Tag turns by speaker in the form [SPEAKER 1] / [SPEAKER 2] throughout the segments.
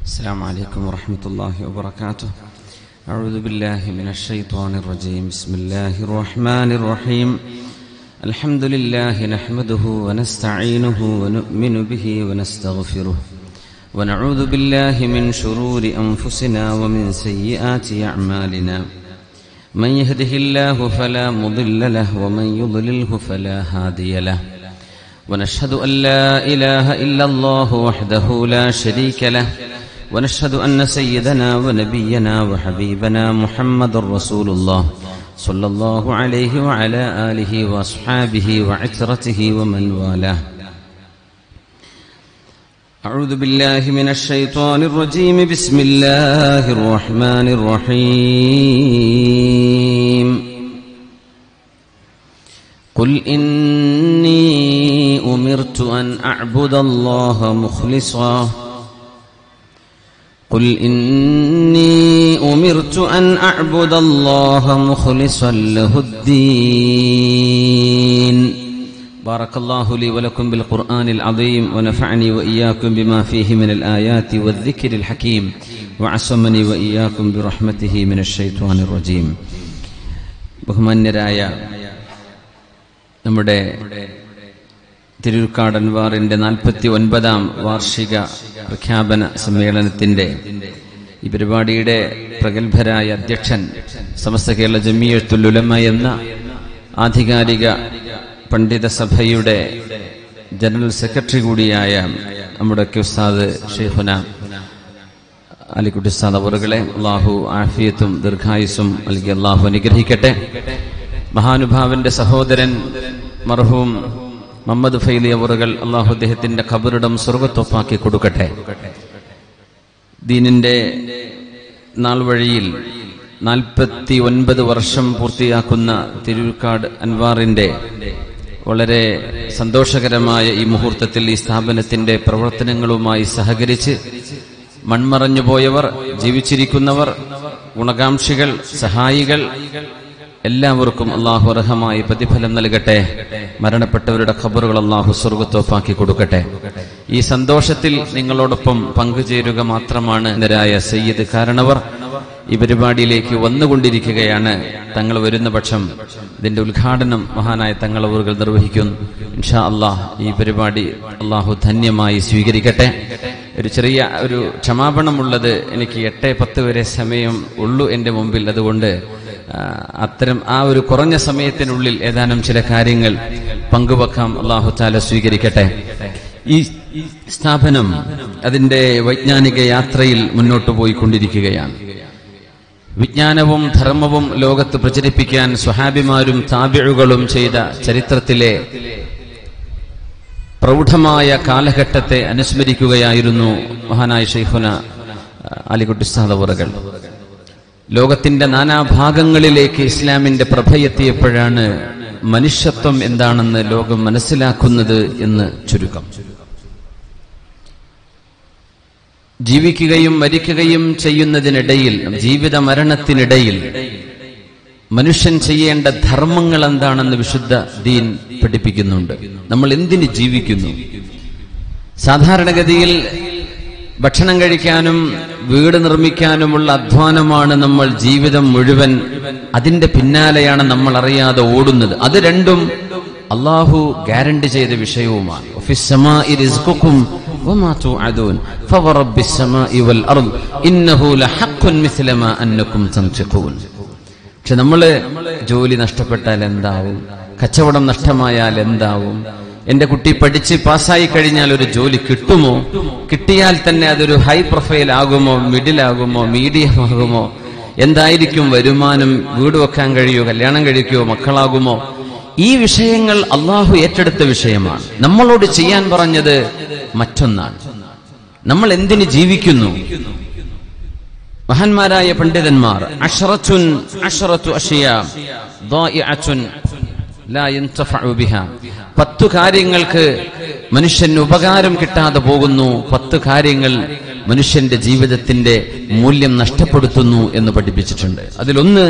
[SPEAKER 1] السلام عليكم ورحمة الله وبركاته أعوذ بالله من الشيطان الرجيم بسم الله الرحمن الرحيم الحمد لله نحمده ونستعينه ونؤمن به ونستغفره ونعوذ بالله من شرور أنفسنا ومن سيئات أعمالنا من يهده الله فلا مضل له ومن يضلله فلا هادي له ونشهد أن لا إله إلا الله وحده لا شريك له ونشهد أن سيدنا ونبينا وحبيبنا محمد رسول الله صلى الله عليه وعلى آله وأصحابه وعترته ومن والاه أعوذ بالله من الشيطان الرجيم بسم الله الرحمن الرحيم قل إني أمرت أن أعبد الله مخلصا قل إني أمرت أن أعبد الله مخلصا له الدين بارك الله لي ولكم بالقرآن العظيم ونفعني وإياكم بما فيه من الآيات والذكر الحكيم وعصمني وإياكم برحمته من الشيطان الرجيم ബഹുമാന്യരായ നമ്മുടെ തിരുക്കാട് അൻവാറിന്റെ നാൽപ്പത്തി ഒൻപതാം വാർഷിക പ്രഖ്യാപന സമ്മേളനത്തിന്റെ ഈ പരിപാടിയുടെ പ്രഗത്ഭരായ അധ്യക്ഷൻ സമസ്ത കേരള ജമിയത്തുൽ ഉലമ എന്ന ആധികാരിക പണ്ഡിത സഭയുടെ ജനറൽ സെക്രട്ടറി കൂടിയായ നമ്മുടെ ഉസ്താദ് ഷെയ്ഖുന അലിക്കുട്ടി ഉസ്താദ് അവറുകളെ അള്ളാഹു ആഫിയത്തും ദീർഘായുസും നൽകി അള്ളാഹു അനുഗ്രഹിക്കട്ടെ മഹാനുഭാവന്റെ സഹോദരൻ മർഹൂം മുഹമ്മദ് ഫൈലി അവറുകൾ അള്ളാഹു അദ്ദേഹത്തിന്റെ ഖബറിടം സ്വർഗത്തൊപ്പാക്കി കൊടുക്കട്ടെ ദീനിന്റെ നാൾ വഴിയിൽ നാൽപ്പത്തി ഒൻപത് വർഷം പൂർത്തിയാക്കുന്ന തിരുക്കാട് അൻവാറിന്റെ വളരെ സന്തോഷകരമായ ഈ മുഹൂർത്തത്തിൽ ഈ സ്ഥാപനത്തിന്റെ പ്രവർത്തനങ്ങളുമായി സഹകരിച്ച് മൺമറഞ്ഞു പോയവർ ജീവിച്ചിരിക്കുന്നവർ ഗുണകാംക്ഷികൾ സഹായികൾ എല്ലാവർക്കും അള്ളാഹു അർഹമായി പ്രതിഫലം നൽകട്ടെ മരണപ്പെട്ടവരുടെ ഖബറുകൾ അള്ളാഹു സ്വർഗത്തോപ്പാക്കി കൊടുക്കട്ടെ ഈ സന്തോഷത്തിൽ നിങ്ങളോടൊപ്പം പങ്കുചേരുക മാത്രമാണ് നിരായ സയ്യിദ് കാരണവർ ഈ പരിപാടിയിലേക്ക് വന്നുകൊണ്ടിരിക്കുകയാണ് തങ്ങൾ വരുന്ന പക്ഷം ഇതിന്റെ ഉദ്ഘാടനം മഹാനായ തങ്ങളവറുകൾ നിർവഹിക്കുന്നു ഇൻഷാ അള്ളാഹ് ഈ പരിപാടി അള്ളാഹു ധന്യമായി സ്വീകരിക്കട്ടെ ഒരു ചെറിയ ഒരു ക്ഷമാപണമുള്ളത് എനിക്ക് എട്ട് പത്ത് വരെ സമയം ഉള്ളൂ എൻ്റെ മുമ്പിൽ അതുകൊണ്ട് അത്തരം ആ ഒരു കുറഞ്ഞ സമയത്തിനുള്ളിൽ ഏതാനും ചില കാര്യങ്ങൾ പങ്കുവെക്കാം അള്ളാഹു താല സ്വീകരിക്കട്ടെ ഈ സ്ഥാപനം അതിന്റെ വൈജ്ഞാനിക യാത്രയിൽ മുന്നോട്ട് പോയിക്കൊണ്ടിരിക്കുകയാണ് വിജ്ഞാനവും ധർമ്മവും ലോകത്ത് പ്രചരിപ്പിക്കാൻ സ്വഹാബിമാരും താബിഴുകളും ചെയ്ത ചരിത്രത്തിലെ പ്രൗഢമായ കാലഘട്ടത്തെ അനുസ്മരിക്കുകയായിരുന്നു മഹാനായ ഷെയ്ഖുന അലികുട്ടി സാദവറുകൾ ലോകത്തിന്റെ നാനാഭാഗങ്ങളിലേക്ക് ഇസ്ലാമിന്റെ പ്രഭയെത്തിയപ്പോഴാണ് മനുഷ്യത്വം എന്താണെന്ന് ലോകം മനസ്സിലാക്കുന്നത് എന്ന് ചുരുക്കം ജീവിക്കുകയും മരിക്കുകയും ചെയ്യുന്നതിനിടയിൽ ജീവിത മരണത്തിനിടയിൽ മനുഷ്യൻ ചെയ്യേണ്ട ധർമ്മങ്ങൾ എന്താണെന്ന് വിശുദ്ധ ദീൻ പഠിപ്പിക്കുന്നുണ്ട് നമ്മൾ എന്തിന് ജീവിക്കുന്നു സാധാരണഗതിയിൽ ഭക്ഷണം കഴിക്കാനും വീട് നിർമ്മിക്കാനുമുള്ള അധ്വാനമാണ് നമ്മൾ ജീവിതം മുഴുവൻ അതിന്റെ പിന്നാലെയാണ് നമ്മൾ അറിയാതെ ഓടുന്നത് അത് രണ്ടും അള്ളാഹു ഗ്യാരണ്ടി ചെയ്ത വിഷയവുമാണ് പക്ഷെ നമ്മള് ജോലി നഷ്ടപ്പെട്ടാൽ എന്താവും കച്ചവടം നഷ്ടമായാൽ എന്താവും എന്റെ കുട്ടി പഠിച്ച് പാസ്സായി കഴിഞ്ഞാൽ ഒരു ജോലി കിട്ടുമോ കിട്ടിയാൽ തന്നെ അതൊരു ഹൈ പ്രൊഫൈൽ ആകുമോ മിഡിൽ ആകുമോ മീഡിയം ആകുമോ എന്തായിരിക്കും വരുമാനം വീട് വെക്കാൻ കഴിയുമോ കല്യാണം കഴിക്കുമോ മക്കളാകുമോ ഈ വിഷയങ്ങൾ അള്ളാഹു ഏറ്റെടുത്ത വിഷയമാണ് നമ്മളോട് ചെയ്യാൻ പറഞ്ഞത് മറ്റൊന്നാണ് നമ്മൾ എന്തിന് ജീവിക്കുന്നു മഹാന്മാരായ പണ്ഡിതന്മാർ അഷറത്തുൻ അഷറത്തു അഷിയ പത്തു കാര്യങ്ങൾക്ക് മനുഷ്യന് ഉപകാരം കിട്ടാതെ പോകുന്നു പത്ത് കാര്യങ്ങൾ മനുഷ്യന്റെ ജീവിതത്തിന്റെ മൂല്യം നഷ്ടപ്പെടുത്തുന്നു എന്ന് പഠിപ്പിച്ചിട്ടുണ്ട് അതിലൊന്ന്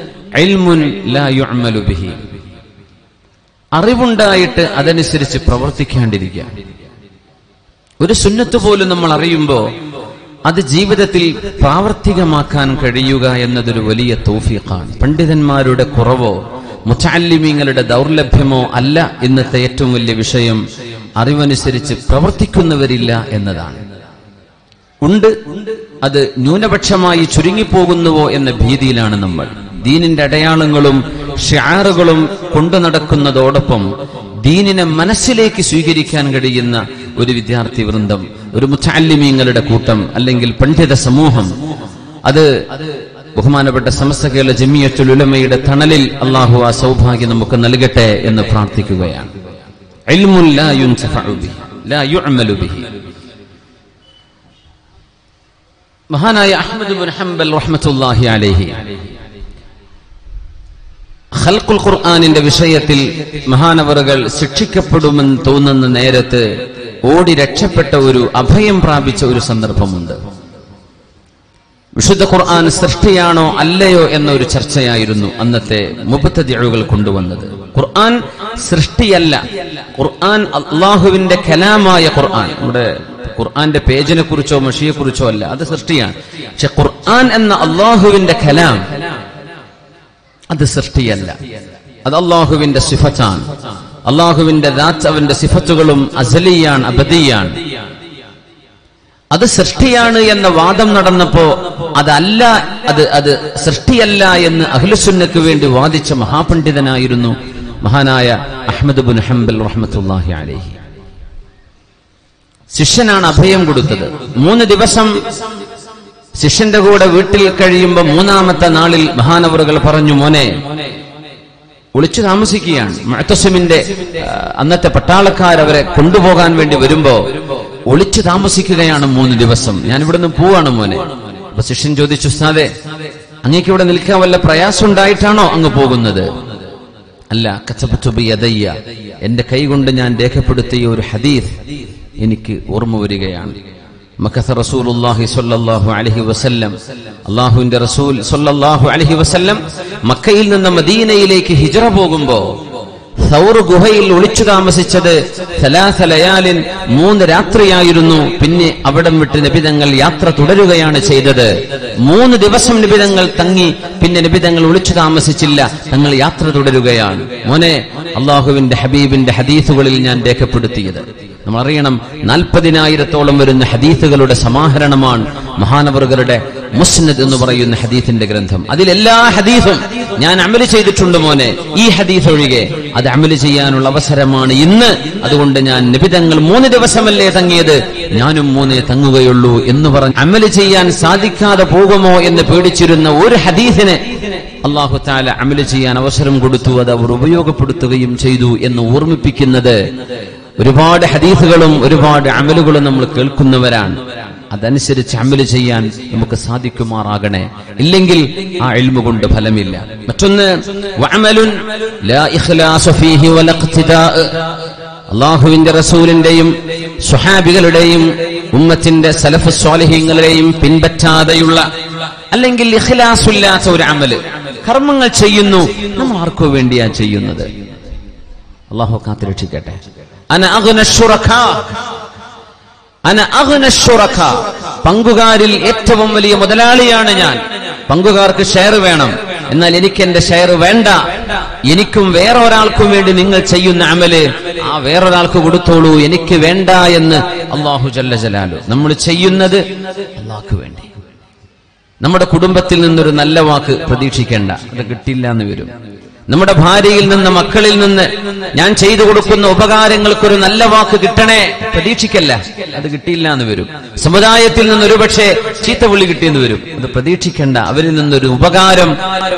[SPEAKER 1] അറിവുണ്ടായിട്ട് അതനുസരിച്ച് പ്രവർത്തിക്കാണ്ടിരിക്കുക ഒരു സുന്നത്ത് പോലും നമ്മൾ അറിയുമ്പോ അത് ജീവിതത്തിൽ പ്രാവർത്തികമാക്കാൻ കഴിയുക എന്നതൊരു വലിയ തൗഫീഖാണ് പണ്ഡിതന്മാരുടെ കുറവോ മുച്ചാലിമീങ്ങളുടെ ദൗർലഭ്യമോ അല്ല ഇന്നത്തെ ഏറ്റവും വലിയ വിഷയം അറിവനുസരിച്ച് പ്രവർത്തിക്കുന്നവരില്ല എന്നതാണ് ഉണ്ട് അത് ന്യൂനപക്ഷമായി ചുരുങ്ങിപ്പോകുന്നുവോ എന്ന ഭീതിയിലാണ് നമ്മൾ ദീനിന്റെ അടയാളങ്ങളും ഷാറുകളും കൊണ്ടു നടക്കുന്നതോടൊപ്പം ദീനിനെ മനസ്സിലേക്ക് സ്വീകരിക്കാൻ കഴിയുന്ന ഒരു വിദ്യാർത്ഥി വൃന്ദം ഒരു മുച്ചാലിമീങ്ങളുടെ കൂട്ടം അല്ലെങ്കിൽ പണ്ഡിത സമൂഹം അത് ബഹുമാനപ്പെട്ട സമസ്ത കേരള ജമിയത്തുൽ ഉലമയുടെ തണലിൽ അള്ളാഹു ആ സൗഭാഗ്യം നമുക്ക് നൽകട്ടെ എന്ന് പ്രാർത്ഥിക്കുകയാണ് ഇൽമുൻ ലാ യുൻതഫഉ ബിഹി, ലാ യുഅമലു ബിഹി. മഹാനായ അഹ്മദ് ബിൻ ഹംബൽ റഹ്മത്തുള്ളാഹി അലൈഹി ഖൽഖുൽ ഖുർആനിന്റെ വിഷയത്തിൽ മഹാനവറുകൾ ശിക്ഷിക്കപ്പെടുമെന്ന് തോന്നുന്ന നേരത്ത് ഓടി രക്ഷപ്പെട്ട ഒരു അഭയം പ്രാപിച്ച ഒരു സന്ദർഭമുണ്ട് വിശുദ്ധ ഖുർആൻ സൃഷ്ടിയാണോ അല്ലയോ എന്ന ഒരു ചർച്ചയായിരുന്നു അന്നത്തെ മുപ്പത്തതിഴുകൾ കൊണ്ടുവന്നത് ഖുർആൻ സൃഷ്ടിയല്ല ഖുർആൻ അള്ളാഹുവിന്റെ കലാമായ ഖുർആൻ നമ്മുടെ ഖുർആന്റെ പേജിനെ കുറിച്ചോ മഷിയെ കുറിച്ചോ അല്ല അത് സൃഷ്ടിയാണ് പക്ഷെ ഖുർആൻ എന്ന അള്ളാഹുവിന്റെ കലാം അത് സൃഷ്ടിയല്ല അത് അള്ളാഹുവിന്റെ സിഫത്താണ് അള്ളാഹുവിന്റെ ദാത്ത് അവന്റെ സിഫത്തുകളും അസലിയാണ് അബദിയാണ് അത് സൃഷ്ടിയാണ് എന്ന വാദം നടന്നപ്പോ അതല്ല അത് അത് സൃഷ്ടിയല്ല എന്ന് അഖിലുസുന്നക്ക് വേണ്ടി വാദിച്ച മഹാപണ്ഡിതനായിരുന്നു മഹാനായ അഹമ്മദ് ബുൻ ഹംബൽ റഹ്മത്തുല്ലാഹി അലൈഹി ശിഷ്യനാണ് അഭയം കൊടുത്തത് മൂന്ന് ദിവസം ശിഷ്യന്റെ കൂടെ വീട്ടിൽ കഴിയുമ്പോൾ മൂന്നാമത്തെ നാളിൽ മഹാനവറുകൾ പറഞ്ഞു മോനെ ഒളിച്ചു താമസിക്കുകയാണ് മഴത്തസ്മിന്റെ അന്നത്തെ പട്ടാളക്കാർ അവരെ കൊണ്ടുപോകാൻ വേണ്ടി വരുമ്പോ ഒളിച്ചു താമസിക്കുകയാണ് മൂന്ന് ദിവസം ഞാൻ ഇവിടുന്ന് പോവാണ് മോനെ അപ്പൊ ശിഷ്യൻ ചോദിച്ചു ഉസ്താദെ അങ്ങേക്ക് ഇവിടെ നിൽക്കാൻ വല്ല പ്രയാസം ഉണ്ടായിട്ടാണോ അങ്ങ് പോകുന്നത് അല്ല കച്ചപ്പുബി യദയ്യ എന്റെ കൈകൊണ്ട് ഞാൻ രേഖപ്പെടുത്തിയ ഒരു ഹദീസ് എനിക്ക് ഓർമ്മ വരികയാണ് മക്കഥ റസൂലുള്ളാഹി സ്വല്ലല്ലാഹു അലൈഹി വസല്ലം അള്ളാഹുവിന്റെ റസൂൽ സ്വല്ലല്ലാഹു അലൈഹി വസല്ലം മക്കയിൽ നിന്ന് മദീനയിലേക്ക് ഹിജറ പോകുമ്പോ സൗർ ഗുഹയിൽ ഒളിച്ചു താമസിച്ചത് സലാസലയാലിൻ മൂന്ന് രാത്രിയായിരുന്നു പിന്നെ അവിടം വിട്ട് നിബിതങ്ങൾ യാത്ര തുടരുകയാണ് ചെയ്തത് മൂന്ന് ദിവസം നിബിതങ്ങൾ തങ്ങി പിന്നെ നിബിതങ്ങൾ ഒളിച്ചു താമസിച്ചില്ല തങ്ങൾ യാത്ര തുടരുകയാണ് മോനെ അള്ളാഹുവിന്റെ ഹബീബിന്റെ ഹദീസുകളിൽ ഞാൻ രേഖപ്പെടുത്തിയത് നമ്മൾ അറിയണം നാൽപ്പതിനായിരത്തോളം വരുന്ന ഹദീസുകളുടെ സമാഹരണമാണ് മഹാനവറുകളുടെ മുസ്നദ് എന്ന് പറയുന്ന ഹദീസിന്റെ ഗ്രന്ഥം അതിലെല്ലാ ഹദീസും ഞാൻ അമല് ചെയ്തിട്ടുണ്ട് മോനെ ഈ ഹദീസ് ഒഴികെ അത് അമല് ചെയ്യാനുള്ള അവസരമാണ് ഇന്ന് അതുകൊണ്ട് ഞാൻ നിബിതങ്ങൾ മൂന്ന് ദിവസമല്ലേ തങ്ങിയത് ഞാനും മൂന്നേ തങ്ങുകയുള്ളൂ എന്ന് പറഞ്ഞ് അമല് ചെയ്യാൻ സാധിക്കാതെ പോകുമോ എന്ന് പേടിച്ചിരുന്ന ഒരു ഹദീസിനെ അള്ളാഹു താല അമല് ചെയ്യാൻ അവസരം കൊടുത്തു അത് അവർ ഉപയോഗപ്പെടുത്തുകയും ചെയ്തു എന്ന് ഓർമ്മിപ്പിക്കുന്നത് ഒരുപാട് ഹദീസുകളും ഒരുപാട് അമലുകളും നമ്മൾ കേൾക്കുന്നവരാണ് അതനുസരിച്ച് അമല് ചെയ്യാൻ നമുക്ക് സാധിക്കുമാറാകണേ ഇല്ലെങ്കിൽ ആ എൽമ കൊണ്ട് ഫലമില്ല മറ്റൊന്ന് വഅമലുൻ ലാ ഇഖ്ലാസു ഫീഹി വല ഇഖ്തിദാ അള്ളാഹുവിന്റെ റസൂലിന്റെയും സുഹാബികളുടെയും ഉമ്മത്തിന്റെ സലഫ് സ്വാലിഹ്യങ്ങളുടെയും പിൻപറ്റാതെയുള്ള അല്ലെങ്കിൽ ഇഖ്ലാസുല്ലാത്ത ഒരു അമല് കർമ്മങ്ങൾ ചെയ്യുന്നു നമ്മൾ ആർക്കോ വേണ്ടിയാ ചെയ്യുന്നത് അള്ളാഹു കാത്തുരക്ഷിക്കട്ടെ അന അഗ്ന ശുറഖാ അന അഗ്ന ശുറഖാ പങ്കുകാരിൽ ഏറ്റവും വലിയ മുതലാളിയാണ് ഞാൻ പങ്കുകാർക്ക് ഷെയർ വേണം എന്നാൽ എനിക്ക് എന്റെ ഷെയർ വേണ്ട എനിക്കും വേറെ ഒരാൾക്കും വേണ്ടി നിങ്ങൾ ചെയ്യുന്ന അമല് ആ വേറൊരാൾക്ക് കൊടുത്തോളൂ എനിക്ക് വേണ്ട എന്ന് അള്ളാഹു ജല്ല ജലാലു നമ്മൾ ചെയ്യുന്നത് അള്ളാഹ്ക്ക് വേണ്ടി നമ്മുടെ കുടുംബത്തിൽ നിന്നൊരു നല്ല വാക്ക് പ്രതീക്ഷിക്കേണ്ട അത് കിട്ടില്ല എന്ന് വരും നമ്മുടെ ഭാര്യയിൽ നിന്ന് മക്കളിൽ നിന്ന് ഞാൻ ചെയ്തു കൊടുക്കുന്ന ഉപകാരങ്ങൾക്കൊരു നല്ല വാക്ക് കിട്ടണേ പ്രതീക്ഷിക്കല്ല അത് കിട്ടിയില്ല എന്ന് വരും സമുദായത്തിൽ നിന്ന് ഒരുപക്ഷെ ചീത്തവിളി കിട്ടിയെന്ന് വരും അത് പ്രതീക്ഷിക്കേണ്ട അവരിൽ നിന്നൊരു ഉപകാരം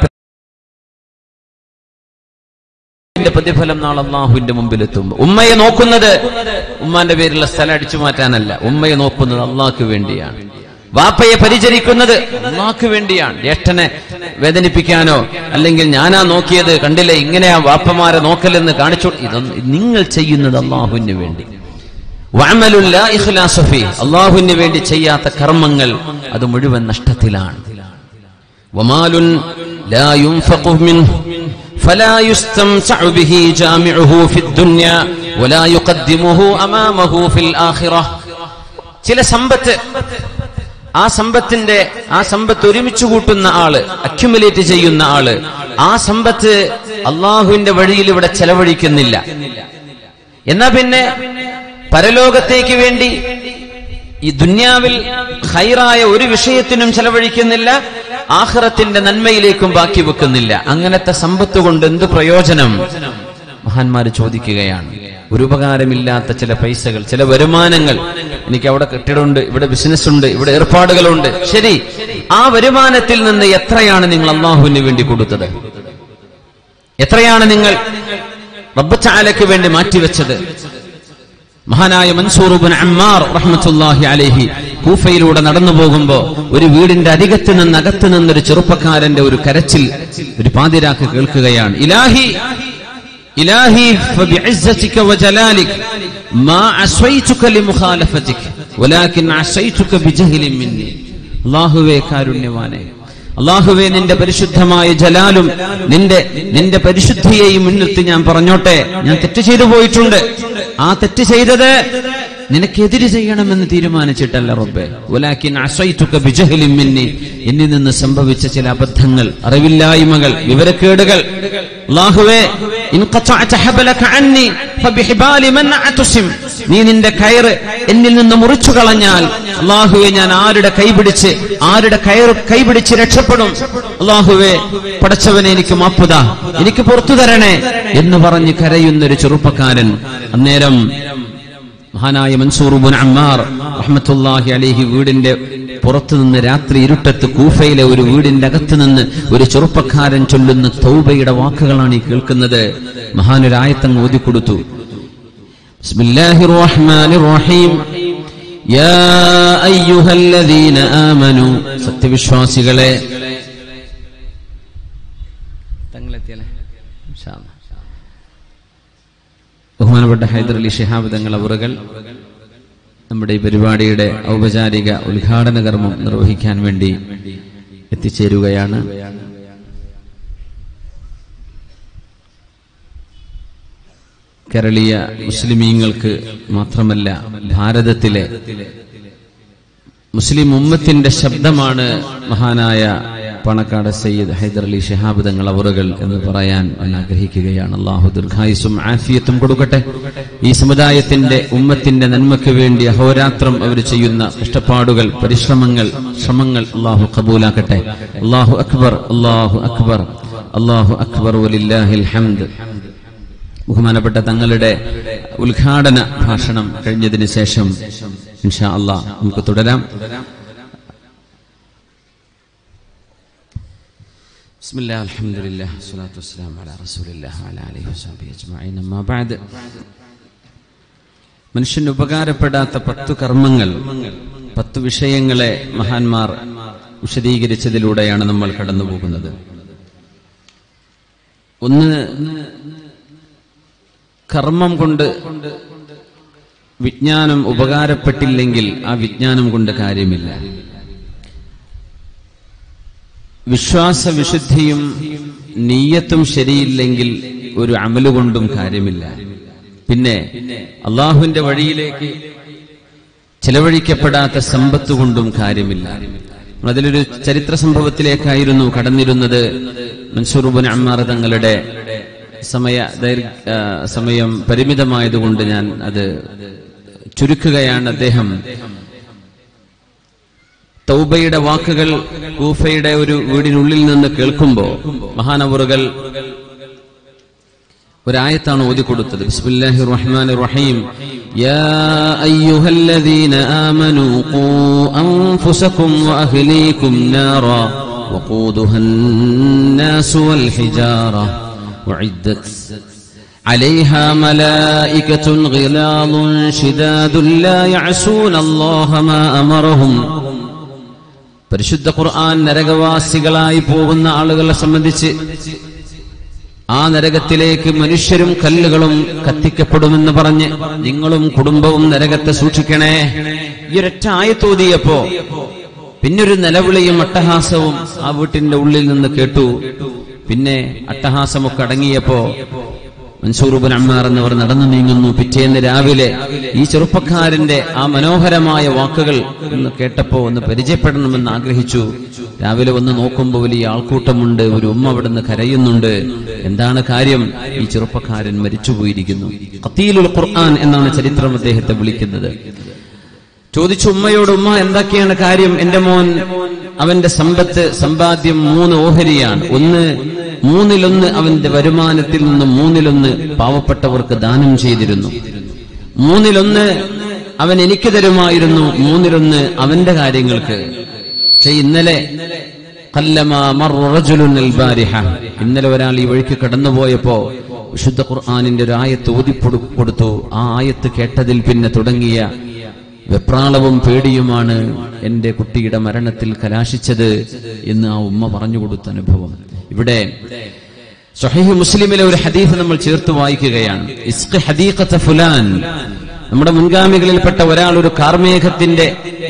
[SPEAKER 1] ന്റെ പ്രതിഫലം നാളെ അള്ളാഹുവിന്റെ മുമ്പിൽ എത്തുമ്പോൾ ഉമ്മയെ നോക്കുന്നത് ഉമ്മാന്റെ പേരിലുള്ള സ്ഥലം അടിച്ചു മാറ്റാനല്ല ഉമ്മയെ നോക്കുന്നത് അള്ളാഹ്ക്ക് വേണ്ടിയാണ് വാപ്പയെ പരിചരിക്കുന്നത് അള്ളാഹ്ക്ക് വേണ്ടിയാണ് ജ്യേഷ്ഠനെ വേദനിപ്പിക്കാനോ അല്ലെങ്കിൽ ഞാനാ നോക്കിയത് കണ്ടില്ലേ ഇങ്ങനെയാ വാപ്പമാരെ നോക്കലെന്ന് കാണിച്ചു ഇതൊന്നും നിങ്ങൾ ചെയ്യുന്നത് അള്ളാഹുവിന് വേണ്ടി വഅമലുല്ല ഇഖ്ലാസു ഫീ. അള്ളാഹുവിന് വേണ്ടി ചെയ്യാത്ത കർമ്മങ്ങൾ അത് മുഴുവൻ നഷ്ടത്തിലാണ് വമാലുൻ ലാ യുൻഫഖു മിൻഹു فلا يستمتع به جامعه في الدنيا ولا يقدمه أمامه في الآخرة ചില സമ്പത്ത് ആ സമ്പത്തിന്റെ ആ സമ്പത്ത് ഒരുമിച്ച് കൂട്ടുന്ന ആള് അക്യുമുലേറ്റ് ചെയ്യുന്ന ആള് ആ സമ്പത്ത് അള്ളാഹുവിന്റെ വഴിയിൽ ഇവിടെ ചെലവഴിക്കുന്നില്ല എന്നാ പിന്നെ പരലോകത്തേക്ക് വേണ്ടി ഈ ദുന്യാവിൽ ഹൈറായ ഒരു വിഷയത്തിനും ചെലവഴിക്കുന്നില്ല ആഹ്റത്തിന്റെ നന്മയിലേക്കും ബാക്കി വെക്കുന്നില്ല അങ്ങനത്തെ സമ്പത്ത് കൊണ്ട് എന്ത് പ്രയോജനം മഹാന്മാര് ചോദിക്കുകയാണ് ഒരു ഉപകാരമില്ലാത്ത ചില പൈസകൾ ചില വരുമാനങ്ങൾ എനിക്ക് അവിടെ കെട്ടിടമുണ്ട് ഇവിടെ ബിസിനസ് ഉണ്ട് ഇവിടെ ഏർപ്പാടുകളുണ്ട് ശരി ആ വരുമാനത്തിൽ നിന്ന് എത്രയാണ് നിങ്ങൾ അള്ളാഹുവിന് വേണ്ടി കൊടുത്തത് എത്രയാണ് നിങ്ങൾ റബ്ബച്ചാലയ്ക്ക് വേണ്ടി മാറ്റിവെച്ചത് മഹാനായ മൻസൂറുബിൻ അമ്മാർ റഹ്മത്തുല്ലാഹി അലൈഹി കൂഫയിലൂടെ നടന്നു പോകുമ്പോ ഒരു വീടിന്റെ അരികത്ത് നിന്ന് അകത്ത് നിന്നൊരു ചെറുപ്പക്കാരന്റെ ഒരു കരച്ചിൽ ഒരു പാതിരാക്ക് കേൾക്കുകയാണ് ഇലാഹി ഇലാഹി فبعزتك وجلالك ما عصيتك لمخالفتك ولكن عصيتك بجهل مني അല്ലാഹുവേ കാരുണ്യവാനെ അള്ളാഹുവെ നിന്റെ പരിശുദ്ധമായ ജലാലും നിന്റെ നിന്റെ പരിശുദ്ധിയെയും മുൻനിർത്തി ഞാൻ പറഞ്ഞോട്ടെ ഞാൻ തെറ്റ് ചെയ്തു പോയിട്ടുണ്ട് ആ തെറ്റ് ചെയ്തത് നിനക്കെതിര് ചെയ്യണമെന്ന് തീരുമാനിച്ചിട്ടല്ല റബ്ബെ ഒലാക്കിൻ അസൈറ്റുക ബിജഹലിൻ മിന്നി എന്നിൽ നിന്ന് സംഭവിച്ച ചില അബദ്ധങ്ങൾ അറിവില്ലായ്മകൾ വിവരക്കേടുകൾ അള്ളാഹുവേ ഇൻ ഖതഅത ഹബലക അന്നി ഫബിഹിബാലി മൻ അതുസിം നീ നിന്റെ കയറ് എന്നിൽ നിന്ന് മുറിച്ചു കളഞ്ഞാൽ അള്ളാഹുവെ ഞാൻ ആരുടെ കൈപിടിച്ച് ആരുടെ കയറ് കൈപിടിച്ച് രക്ഷപ്പെടും അള്ളാഹുവെ പടച്ചവനെ എനിക്ക് മാപ്പുത എനിക്ക് പുറത്തു തരണേ എന്ന് പറഞ്ഞ് കരയുന്നൊരു ചെറുപ്പക്കാരൻ അന്നേരം മഹാനായ മൻസൂറുബുൻ അമ്മാർ റഹ്മത്തുല്ലാഹി അലൈഹി വീടിന്റെ പുറത്തു നിന്ന് രാത്രി ഇരുട്ടത്ത് കൂഫയിലെ ഒരു വീടിന്റെ അകത്ത് നിന്ന് ഒരു ചെറുപ്പക്കാരൻ ചൊല്ലുന്ന തൗബയുടെ വാക്കുകളാണ് ഈ കേൾക്കുന്നത് മഹാനൊരായത്തങ്ങ് ഓതിക്കൊടുത്തു ബിസ്മില്ലാഹിർ റഹ്മാനിർ റഹീം യാ അയ്യുഹല്ലദീന ആമനു സത്യവിശ്വാസികളെ തങ്ങളെത്തിയല്ലേ ഇൻഷാ അല്ലാ. ബഹുമാനപ്പെട്ട ഹൈദർ അലി ഷിഹാബ് തങ്ങൾ അവറുകൾ നമ്മുടെ ഈ പരിപാടിയുടെ ഔപചാരിക ഉദ്ഘാടന കർമ്മം നിർവഹിക്കാൻ വേണ്ടി എത്തിച്ചേരുകയാണ് കേരളീയ മുസ്ലിമീങ്ങൾക്ക് മാത്രമല്ല ഭാരതത്തിലെ മുസ്ലിം ഉമ്മത്തിന്റെ ശബ്ദമാണ് മഹാനായ പണക്കാട് സയ്യിദ് ഹൈദർ അലി ഷിഹാബ് തങ്ങൾ അവറുകൾ എന്ന് പറയാൻ ഞാൻ ആഗ്രഹിക്കുകയാണ് അള്ളാഹു ദീർഘായുസും ആഫിയത്തും കൊടുക്കട്ടെ ഈ സമുദായത്തിന്റെ ഉമ്മത്തിന്റെ നന്മയ്ക്ക് വേണ്ടി അഹോരാത്രം അവർ ചെയ്യുന്ന കഷ്ടപ്പാടുകൾ പരിശ്രമങ്ങൾ ശ്രമങ്ങൾ അള്ളാഹു കബൂലാക്കട്ടെ അള്ളാഹു അക്ബർ അള്ളാഹു അക്ബർ അള്ളാഹു അക്ബർ വലില്ലാഹിൽ ഹംദ് ബഹുമാനപ്പെട്ട തങ്ങളുടെ ഉദ്ഘാടന ഭാഷണം കഴിഞ്ഞതിന് ശേഷം ഇൻഷാ അള്ളാ നമുക്ക് തുടരാം بسم الله الحمد لله والصلاة والسلام على رسول الله وعلى آله وصحبه أجمعين أما بعد മനുഷ്യന് ഉപകാരപ്പെടാത്ത പത്തു കർമ്മങ്ങൾ പത്തു വിഷയങ്ങളെ മഹാന്മാർ വിശദീകരിച്ചതിലൂടെയാണ് നമ്മൾ കടന്നു പോകുന്നത് ഒന്ന് കർമ്മം കൊണ്ട് വിജ്ഞാനം ഉപകാരപ്പെട്ടില്ലെങ്കിൽ ആ വിജ്ഞാനം കൊണ്ട് കാര്യമില്ല വിശ്വാസവിശുദ്ധിയും നീയത്തും ശരിയില്ലെങ്കിൽ ഒരു അമല് കൊണ്ടും കാര്യമില്ല പിന്നെ അള്ളാഹുവിന്റെ വഴിയിലേക്ക് ചെലവഴിക്കപ്പെടാത്ത സമ്പത്ത് കൊണ്ടും കാര്യമില്ല അതിലൊരു ചരിത്ര സംഭവത്തിലേക്കായിരുന്നു കടന്നിരുന്നത് മൻസൂറുബുൻ അമ്മാർ തങ്ങളുടെ സമയ ദൈർഘ്യ ആ, സമയം പരിമിതമായതുകൊണ്ട് ഞാൻ അത് ചുരുക്കുകയാണ് അദ്ദേഹം തൗബയുടെ വാക്കുകൾ കൂഫയുടെ ഒരു വീടിനുള്ളിൽ നിന്ന് കേൾക്കുമ്പോ മഹാനവറുകൾ ഒരായത്താണ് ഓതിക്കൊടുത്തത് ബിസ്മില്ലാഹി റഹ്മാൻ റഹീം യാ അയ്യുഹല്ലദീന ആമനൂ ഖൂ അൻഫുസകും വഅഹ്ലീകും നാറാ وقودها الناس والحجارة وعدت عليها ملائكة غلاظ شداد لا يعصون الله ما أمرهم പരിശുദ്ധ ഖുർആൻ നരകവാസികളായി പോകുന്ന ആളുകളെ സംബന്ധിച്ച് ആ നരകത്തിലേക്ക് മനുഷ്യരും കല്ലുകളും കത്തിക്കപ്പെടുമെന്ന് പറഞ്ഞ് നിങ്ങളും കുടുംബവും നരകത്തെ സൂക്ഷിക്കണേ ഈ ഒരൊറ്റ ആയത്തോതിയപ്പോ പിന്നൊരു നിലവിളിയും അട്ടഹാസവും ആ വീട്ടിന്റെ ഉള്ളിൽ നിന്ന് കേട്ടു പിന്നെ അട്ടഹാസമൊക്കെ അടങ്ങിയപ്പോ മൻസൂറുബുൻ അമ്മാർ എന്നിവർ നടന്നു നീങ്ങുന്നു പിറ്റേന്ന് രാവിലെ ഈ ചെറുപ്പക്കാരന്റെ ആ മനോഹരമായ വാക്കുകൾ ഒന്ന് കേട്ടപ്പോ ഒന്ന് പരിചയപ്പെടണമെന്ന് ആഗ്രഹിച്ചു രാവിലെ വന്ന് നോക്കുമ്പോൾ വലിയ ആൾക്കൂട്ടമുണ്ട് ഒരു ഉമ്മ അവിടുന്ന് കരയുന്നുണ്ട് എന്താണ് കാര്യം ഈ ചെറുപ്പക്കാരൻ മരിച്ചുപോയിരിക്കുന്നു ഖത്തീലുൽ ഖുർആൻ എന്നാണ് ചരിത്രം അദ്ദേഹത്തെ വിളിക്കുന്നത് ചോദിച്ചു ഉമ്മയോട് ഉമ്മ എന്തൊക്കെയാണ് കാര്യം എന്റെ മോൻ അവന്റെ സമ്പത്ത് സമ്പാദ്യം മൂന്ന് ഓഹരിയാണ് ഒന്ന് മൂന്നിലൊന്ന് അവന്റെ വരുമാനത്തിൽ നിന്ന് മൂന്നിലൊന്ന് പാവപ്പെട്ടവർക്ക് ദാനം ചെയ്തിരുന്നു മൂന്നിലൊന്ന് അവൻ എനിക്ക് തരുമായിരുന്നു മൂന്നിലൊന്ന് അവന്റെ കാര്യങ്ങൾക്ക് പക്ഷെ ഇന്നലെ കല്ലമാ മർറ റജുലുൻ അൽ ബാരിഹ. ഇന്നലെ ഒരാൾ ഈ വഴിക്ക് കടന്നുപോയപ്പോ വിശുദ്ധ ഖുർആാനിന്റെ ഒരു ആയത്ത് ഓതിപ്പൊടു കൊടുത്തു ആ ആയത്ത് കേട്ടതിൽ പിന്നെ തുടങ്ങിയ വെപ്രാളവും പേടിയുമാണ് എന്റെ കുട്ടിയുടെ മരണത്തിൽ കലാശിച്ചത് എന്ന് ആ ഉമ്മ പറഞ്ഞു കൊടുത്ത അനുഭവം ഇവിടെ സഹീഹ് മുസ്ലിമിലെ ഒരു ഹദീസ് നമ്മൾ ചേർത്ത് വായിക്കുകയാണ് ഇസ്ഖ് ഹദീഖത്ത ഫുലാൻ നമ്മുടെ മുൻഗാമികളിൽപ്പെട്ട ഒരാൾ ഒരു കാർമേഘത്തിന്റെ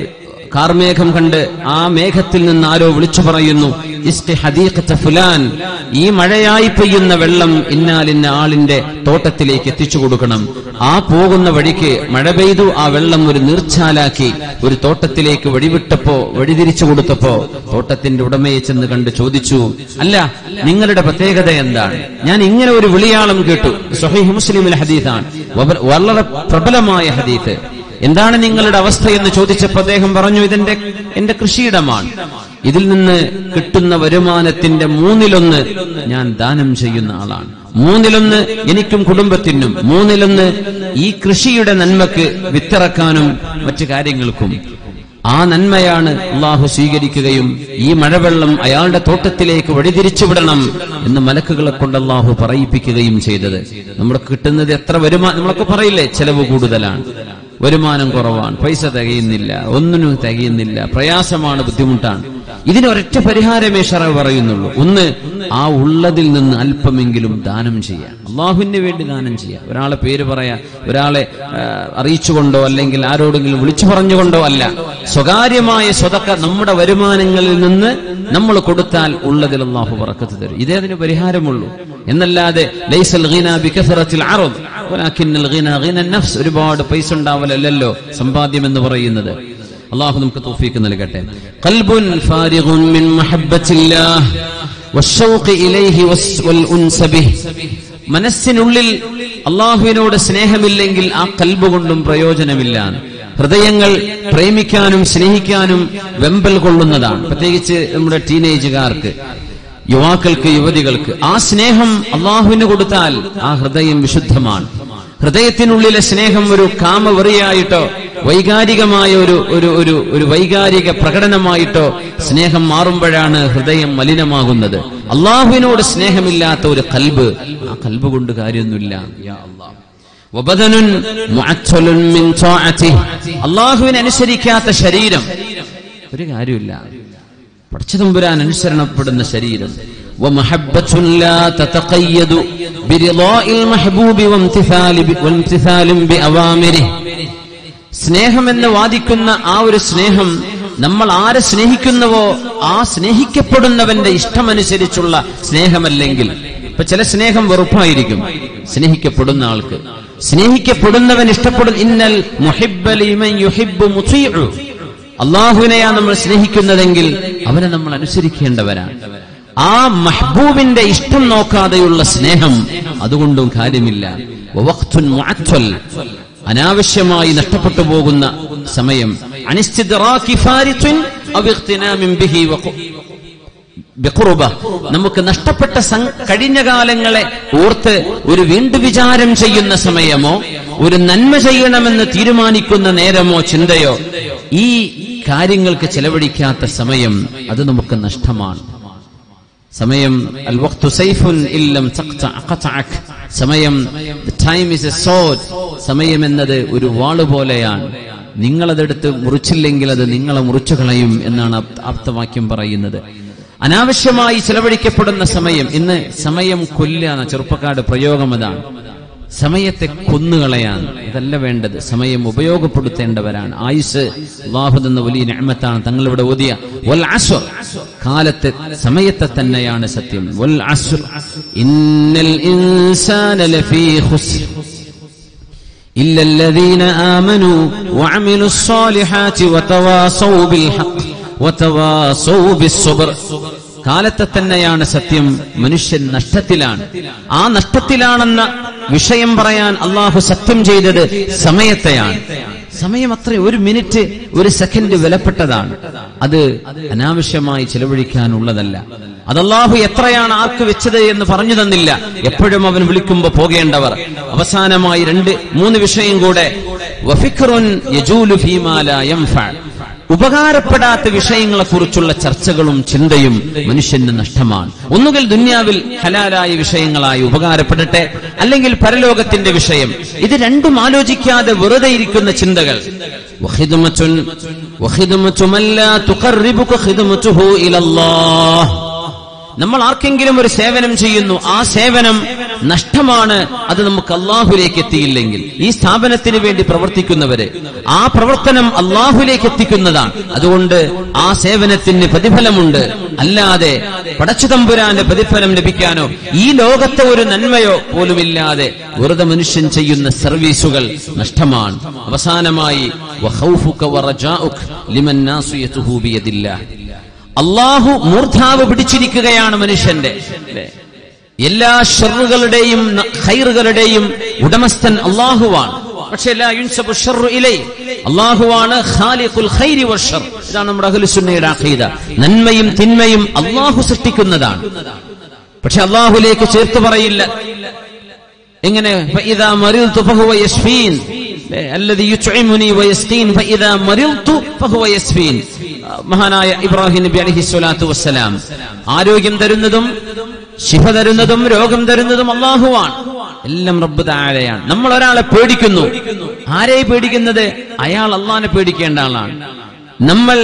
[SPEAKER 1] കാർമേഘം കണ്ട് ആ മേഘത്തിൽ നിന്ന് ആരോ വിളിച്ചു പറയുന്നു ഇസ്ഖി ഹദീഖത്ത ഫുലാൻ ഈ മഴയായി പെയ്യുന്ന വെള്ളം ഇന്നാലിന്ന ആളിന്റെ തോട്ടത്തിലേക്ക് എത്തിച്ചു കൊടുക്കണം ആ പോകുന്ന വഴിക്ക് മഴ പെയ്തു ആ വെള്ളം ഒരു നീർച്ചാലാക്കി ഒരു തോട്ടത്തിലേക്ക് വഴിവിട്ടപ്പോ വഴിതിരിച്ചു കൊടുത്തപ്പോ തോട്ടത്തിന്റെ ഉടമയെ ചെന്ന് കണ്ട് ചോദിച്ചു അല്ല നിങ്ങളുടെ പ്രത്യേകത എന്താണ് ഞാൻ ഇങ്ങനെ ഒരു വിളിയാളം കേട്ടു സഹീഹ് മുസ്ലിമിലെ ഹദീസാണ് വബ- വളരെ പ്രബലമായ ഹദീത്ത് എന്താണ് നിങ്ങളുടെ അവസ്ഥ എന്ന് ചോദിച്ചപ്പോൾ അദ്ദേഹം പറഞ്ഞു ഇതെന്റെ എന്റെ കൃഷിയിടമാണ് ഇതിൽ നിന്ന് കിട്ടുന്ന വരുമാനത്തിന്റെ മൂന്നിലൊന്ന് ഞാൻ ദാനം ചെയ്യുന്ന ആളാണ് മൂന്നിലൊന്ന് എനിക്കും കുടുംബത്തിനും മൂന്നിലൊന്ന് ഈ കൃഷിയുടെ നന്മക്ക് വിത്തിറക്കാനും മറ്റു കാര്യങ്ങൾക്കും ആ നന്മയാണ് അള്ളാഹു സ്വീകരിക്കുകയും ഈ മഴവെള്ളം അയാളുടെ തോട്ടത്തിലേക്ക് വഴിതിരിച്ചു വിടണം എന്ന് മലക്കുകളെ കൊണ്ട് അള്ളാഹു പറയിപ്പിക്കുകയും ചെയ്തത് നമ്മൾക്ക് കിട്ടുന്നത് എത്ര വരുമാനം നമ്മളൊക്കെ പറയില്ലേ ചെലവ് കൂടുതലാണ് വരുമാനം കുറവാണ് പൈസ തികയുന്നില്ല ഒന്നിനും തികയുന്നില്ല പ്രയാസമാണ് ബുദ്ധിമുട്ടാണ് ഇതിന് ഒരൊറ്റ പരിഹാരമേ ഷറ പറയുന്നുള്ളൂ ഒന്ന് ആ ഉള്ളതിൽ നിന്ന് അല്പമെങ്കിലും ദാനം ചെയ്യാം അള്ളാഹുവിന് വേണ്ടി ദാനം ചെയ്യാം ഒരാളെ പേര് പറയാ ഒരാളെ ആ, അറിയിച്ചുകൊണ്ടോ അല്ലെങ്കിൽ ആരോടെങ്കിലും വിളിച്ചു പറഞ്ഞുകൊണ്ടോ അല്ല സ്വകാര്യമായ സ്വതക്ക നമ്മുടെ വരുമാനങ്ങളിൽ നിന്ന് നമ്മൾ കൊടുത്താൽ ഉള്ളതിൽ അള്ളാഹു പറക്കത്ത് തരും ഇതേ അതിന് പരിഹാരമുള്ളൂ എന്നല്ലാതെ ലൈസൽ ഗിന ബികസറത്തിൽ അറബ് വലാകിന്നൽ ഗിന ഗിന നഫ്സ് ഒരുപാട് പൈസ ഉണ്ടാവലല്ലോ സമ്പാദ്യം എന്ന് പറയുന്നത് അള്ളാഹു നമുക്ക് തൗഫീക്ക് നൽകട്ടെ ഖൽബുൻ ഫാരിഗുൻ മിൻ മഹബ്ബത്തില്ലാഹ് والشوق إليه والس- والأنس به മനസ്സിനുള്ളിൽ അള്ളാഹുവിനോട് സ്നേഹമില്ലെങ്കിൽ ആ കൽബ് കൊണ്ടും പ്രയോജനമില്ല ഹൃദയങ്ങൾ പ്രേമിക്കാനും സ്നേഹിക്കാനും വെമ്പൽ കൊള്ളുന്നതാണ് പ്രത്യേകിച്ച് നമ്മുടെ ടീനേജുകാർക്ക് യുവാക്കൾക്ക് യുവതികൾക്ക് ആ സ്നേഹം അള്ളാഹുവിന് കൊടുത്താൽ ആ ഹൃദയം വിശുദ്ധമാണ് ഹൃദയത്തിനുള്ളിലെ സ്നേഹം ഒരു കാമവെറിയായിട്ടോ വൈകാരികമായ ഒരു ഒരു ഒരു ഒരു വൈകാരിക പ്രകടനമായിട്ടോ സ്നേഹം മാറുമ്പോഴാണ് ഹൃദയം മലിനമാകുന്നത് അള്ളാഹുവിനോട് സ്നേഹമില്ലാത്ത ഒരു കൽബ് ആ കൽബ് കൊണ്ട് കാര്യമൊന്നുമില്ല യാ അല്ലാഹ്. വബദനുൻ മുഅത്തലുൻ മിൻ ത്വാഅതിഹ്. അള്ളാഹുവിനെ അനുസരിക്കാത്ത ശരീരം ഒരു കാര്യമില്ല പഠിച്ചതമ്പുരാൻ അനുസരണപ്പെടുന്ന ശരീരം ومحبة لا تتقيد برضاء المحبوب وامتثال وامتثال بأوامره സ്നേഹമെന്ന് വാദിക്കുന്ന ആ ഒരു സ്നേഹം നമ്മൾ ആരെ സ്നേഹിക്കുന്നുവോ ആ സ്നേഹിക്കപ്പെടുന്നവന്റെ ഇഷ്ടമനുസരിച്ചുള്ള സ്നേഹമല്ലെങ്കിൽ ഇപ്പൊ ചില സ്നേഹം വെറുപ്പായിരിക്കും സ്നേഹിക്കപ്പെടുന്ന ആൾക്ക് സ്നേഹിക്കപ്പെടുന്നവൻ ഇഷ്ടപ്പെടുന്ന ഇന്നൽ മുഹിബ്ബലിമൻ യുഹിബ്ബു മുതീഉ അള്ളാഹുവിനെയാ നമ്മൾ സ്നേഹിക്കുന്നതെങ്കിൽ അവനെ നമ്മൾ അനുസരിക്കേണ്ടവരാണ് ആ മഹ്ബൂബിന്റെ ഇഷ്ടം നോക്കാതെയുള്ള സ്നേഹം അതുകൊണ്ടും കാര്യമില്ല വവഖ്തുൻ മുഅത്തൽ. അനാവശ്യമായി നഷ്ടപ്പെട്ടു പോകുന്ന സമയം അനിസ്തിദ്റാക്കി ഫാരിത്തുൻ അവ ഇഖ്തിനാമിൻ ബിഹി വഖു- ബിഖുറുബ. നമുക്ക് നഷ്ടപ്പെട്ട സം- കഴിഞ്ഞ കാലങ്ങളെ ഓർത്ത് ഒരു വീണ്ടു വിചാരം ചെയ്യുന്ന സമയമോ ഒരു നന്മ ചെയ്യണമെന്ന് തീരുമാനിക്കുന്ന നേരമോ ചിന്തയോ ഈ കാര്യങ്ങൾക്ക് ചെലവഴിക്കാത്ത സമയം അത് നമുക്ക് നഷ്ടമാണ് സമയം അൽ വഖ്തു സൈഫുൻ ഇല്ലം തഖ്ത ഖതഅക് സമയം ടൈം ഇസ് എ സോഡ് സമയം എന്നത് ഒരു വാള് പോലെയാണ് നിങ്ങളതെടുത്ത് മുറിച്ചില്ലെങ്കിൽ അത് നിങ്ങളെ മുറിച്ചു കളയും എന്നാണ് ആപ്ത- ആപ്തവാക്യം പറയുന്നത് അനാവശ്യമായി ചെലവഴിക്കപ്പെടുന്ന സമയം ഇന്ന് സമയം കൊല്ലുക ചെറുപ്പക്കാരുടെ പ്രയോഗം അതാണ് സമയത്തെ കൊന്നുകളയാൻ അതല്ല വേണ്ടത് സമയം ഉപയോഗപ്പെടുത്തേണ്ടവരാണ് ആയുസ് അള്ളാഹു എന്ന വലിയ ഞാമത്താണ് തങ്ങൾ ഇവിടെ ഓതിയ വൽ അസ്ർ
[SPEAKER 2] കാലത്തെ സമയത്തെ തന്നെയാണ് സത്യം വൽ അസ്ർ ഇന്നൽ ഇൻസാന ലഫീ ഖുസ്ർ إلا الذين آمنوا وعملوا الصالحات وتواصوا بالحق وتواصوا بالصبر കാലത്തെ തന്നെയാണ് സത്യം മനുഷ്യൻ നഷ്ടത്തിലാണ് ആ നഷ്ടത്തിലാണെന്ന വിഷയം പറയാൻ അള്ളാഹു സത്യം ചെയ്തത് സമയത്തെയാണ് സമയം അത്ര ഒരു മിനിറ്റ് ഒരു സെക്കൻഡ് വിലപ്പെട്ടതാണ് അത് അനാവശ്യമായി ചെലവഴിക്കാനുള്ളതല്ല അത് അള്ളാഹു എത്രയാണ് ആർക്ക് വെച്ചത് എന്ന് പറഞ്ഞു തന്നില്ല എപ്പോഴും അവൻ വിളിക്കുമ്പോ പോകേണ്ടവർ അവസാനമായി രണ്ട് മൂന്ന് വിഷയം കൂടെ വഫിഖറുൻ യജൂലു ഫീമാ ലാ യൻഫഅ. ഉപകാരപ്പെടാത്ത വിഷയങ്ങളെക്കുറിച്ചുള്ള ചർച്ചകളും ചിന്തയും മനുഷ്യന് നഷ്ടമാണ് ഒന്നുകിൽ ദുന്യാവിൽ ഹലാലായ വിഷയങ്ങളായി ഉപകാരപ്പെടട്ടെ അല്ലെങ്കിൽ പരലോകത്തിന്റെ വിഷയം ഇത് രണ്ടും ആലോചിക്കാതെ വെറുതെ ഇരിക്കുന്ന ചിന്തകൾ വഖിദ്മത്തുൻ വഖിദ്മത്തു മൻ ലാ തുഖർരിബുക ഖിദ്മത്തുഹു ഇലല്ലാഹ് നമ്മൾ ആർക്കെങ്കിലും ഒരു സേവനം ചെയ്യുന്നു ആ സേവനം നഷ്ടമാണ് അത് നമുക്ക് അള്ളാഹുലേക്ക് എത്തിയില്ലെങ്കിൽ ഈ സ്ഥാപനത്തിന് വേണ്ടി പ്രവർത്തിക്കുന്നവര് ആ പ്രവർത്തനം അള്ളാഹുലേക്ക് എത്തിക്കുന്നതാണ് അതുകൊണ്ട് ആ സേവനത്തിന് പ്രതിഫലമുണ്ട് അല്ലാതെ പടച്ചുതമ്പുരാന്റെ പ്രതിഫലം ലഭിക്കാനോ ഈ ലോകത്തെ ഒരു നന്മയോ പോലുമില്ലാതെ വെറുതെ മനുഷ്യൻ ചെയ്യുന്ന സർവീസുകൾ നഷ്ടമാണ് അവസാനമായി വഖൗഫുക വറജാഉക ലിമൻ നാസിയതുഹു ബിയദില്ലാഹ് അള്ളാഹു മൂർധാവ് പിടിച്ചിരിക്കുകയാണ് മനുഷ്യന്റെ അല്ലേ? എല്ലാ ഷെറുകളുടെയും ഹൈറുകളുടെയും ഉടമസ്ഥൻ അള്ളാഹുവാണ് പക്ഷേ ലാ യുൻസബു ഷർറു ഇലൈ അള്ളാഹുവാണ് ഖാലിഖുൽ ഖൈരി വശർ ഇതാണ് നമ്മുടെ അഹ്ലുസുന്നയുടെ അഖീദ നന്മയും തിന്മയും അള്ളാഹു സൃഷ്ടിക്കുന്നതാണ് പക്ഷെ അള്ളാഹുലേക്ക് ചേർത്ത് പറയില്ല എങ്ങനെ فإذا مرضت فهو يشفين الذي يطعمني ويسقين فإذا مرضت فهو يشفين മഹാനായ ഇബ്രാഹിം നബി അലഹി സ്വലാത്തു വസ്സലാം ആരോഗ്യം തരുന്നതും ശിഫ തരുന്നതും രോഗം തരുന്നതും അള്ളാഹുവാണ് എല്ലാം റബ്ബ് താഴെയാണ് നമ്മൾ ഒരാളെ പേടിക്കുന്നു ആരെ പേടിക്കുന്നത് അയാൾ അള്ളാഹിനെ പേടിക്കേണ്ട ആളാണ് നമ്മൾ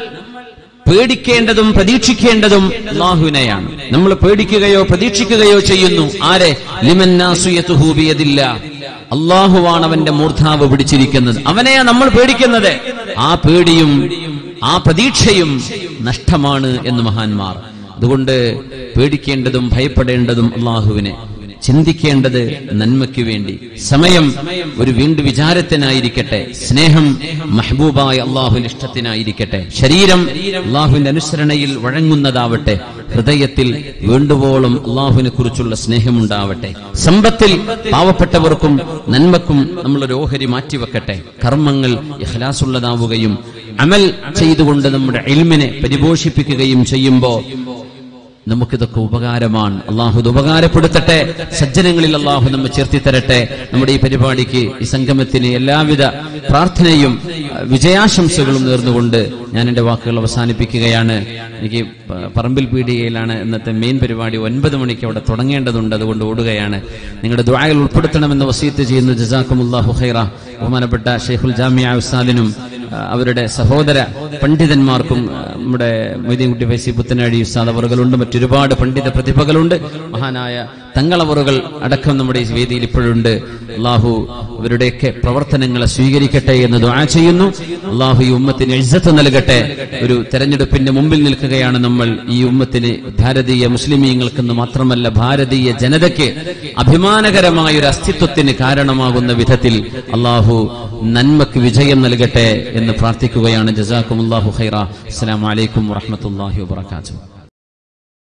[SPEAKER 2] പേടിക്കേണ്ടതും പ്രതീക്ഷിക്കേണ്ടതും അള്ളാഹുവിനെയാണ് നമ്മൾ പേടിക്കുകയോ പ്രതീക്ഷിക്കുകയോ ചെയ്യുന്നു ആരെ ലിമന്നാസുയത്തുഹൂബിയതില്ല അള്ളാഹുവാണ് അവന്റെ മൂർധാവ് പിടിച്ചിരിക്കുന്നത് അവനെയാ നമ്മൾ പേടിക്കുന്നത് ആ പേടിയും ആ പ്രതീക്ഷയും നഷ്ടമാണ് എന്ന് മഹാന്മാർ അതുകൊണ്ട് പേടിക്കേണ്ടതും ഭയപ്പെടേണ്ടതും അള്ളാഹുവിനെ ചിന്തിക്കേണ്ടത് നന്മയ്ക്ക് വേണ്ടി സമയം ഒരു വീണ്ടു വിചാരത്തിനായിരിക്കട്ടെ സ്നേഹം മഹബൂബായ അള്ളാഹുവിന്റെ ഇഷ്ടത്തിനായിരിക്കട്ടെ ശരീരം അള്ളാഹുവിന്റെ അനുസരണയിൽ വഴങ്ങുന്നതാവട്ടെ ഹൃദയത്തിൽ വേണ്ടുവോളം അള്ളാഹുവിനെ കുറിച്ചുള്ള സ്നേഹമുണ്ടാവട്ടെ സമ്പത്തിൽ പാവപ്പെട്ടവർക്കും നന്മക്കും നമ്മളൊരു ഓഹരി മാറ്റിവെക്കട്ടെ കർമ്മങ്ങൾ ഇഖ്ലാസുള്ളതാവുകയും അമൽ ചെയ്തുകൊണ്ട് നമ്മുടെ ഇൽമിനെ പരിപോഷിപ്പിക്കുകയും ചെയ്യുമ്പോ നമുക്കിതൊക്കെ ഉപകാരമാണ് അള്ളാഹു ഇത് ഉപകാരപ്പെടുത്തട്ടെ സജ്ജനങ്ങളിൽ അള്ളാഹു നമ്മെ ചേർത്തി തരട്ടെ നമ്മുടെ ഈ പരിപാടിക്ക് ഈ സംഗമത്തിന് എല്ലാവിധ പ്രാർത്ഥനയും അഹ്, വിജയാശംസകളും നേർന്നുകൊണ്ട് ഞാൻ എന്റെ വാക്കുകൾ അവസാനിപ്പിക്കുകയാണ് എനിക്ക് പ- പറമ്പിൽ പീടികയിലാണ് ഇന്നത്തെ മെയിൻ പരിപാടി ഒൻപത് മണിക്ക് അവിടെ തുടങ്ങേണ്ടതുണ്ട് അതുകൊണ്ട് ഓടുകയാണ് നിങ്ങളുടെ ദ്വായകൾ ഉൾപ്പെടുത്തണമെന്ന് വസീത്ത് ചെയ്യുന്നു ജസാക്കുമുല്ലാഹു ഖൈറ ബഹുമാനപ്പെട്ട ഷെയ്ഖുൽ ജാമിയ ഉസ്താദിനും ആ, അവരുടെ സഹോദര പണ്ഡിതന്മാർക്കും ആ, നമ്മുടെ മൊയ്തീൻകുട്ടി ഫൈസി പുത്തനാഴി ഉസ്താദ് അവറുകളുണ്ട് മറ്റൊരുപാട് പണ്ഡിത പ്രതിഭകളുണ്ട് മഹാനായ തങ്ങളവറുകൾ അടക്കം നമ്മുടെ ഈ വേദിയിൽ ഇപ്പോഴുണ്ട് അള്ളാഹു അവരുടെയൊക്കെ പ്രവർത്തനങ്ങളെ സ്വീകരിക്കട്ടെ എന്ന് ദുആ ചെയ്യുന്നു അള്ളാഹു ഈ ഉമ്മത്തിന് ഇജ്ജത്ത് നൽകട്ടെ ഒരു തെരഞ്ഞെടുപ്പിന്റെ മുമ്പിൽ നിൽക്കുകയാണ് നമ്മൾ ഈ ഉമ്മത്തിന് ഭാരതീയ മുസ്ലിമീങ്ങൾക്കെന്ന് മാത്രമല്ല ഭാരതീയ ജനതയ്ക്ക് അഭിമാനകരമായ ഒരു അസ്തിത്വത്തിന് കാരണമാകുന്ന വിധത്തിൽ അള്ളാഹു നന്മക്ക് വിജയം നൽകട്ടെ എന്ന് പ്രാർത്ഥിക്കുകയാണ് ജസാക്കും അള്ളാഹു ഖൈറ അസ്സലാമു അലൈക്കും വറഹ്മത്തുള്ളാഹി വബറകാതുഹു